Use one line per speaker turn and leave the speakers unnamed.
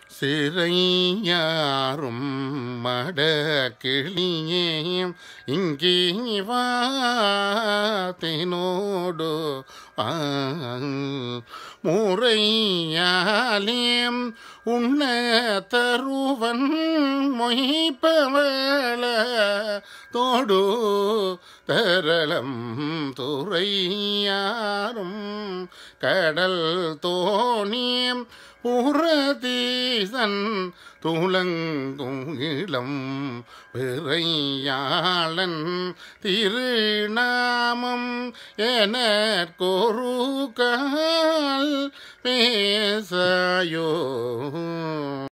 சிறையாரும் மடக்கிளியே இங்கே வாத்தினோடு முறையாலேம் உண்ண தருவன் மொய்ப்பவள தோடு தரளம் துறையாரும் கடல் தோணியம் புறதீசன் துளங்கும் இளம் பிறையாளன் திருநாமம் எனக்கொரு கால் பேசாயோ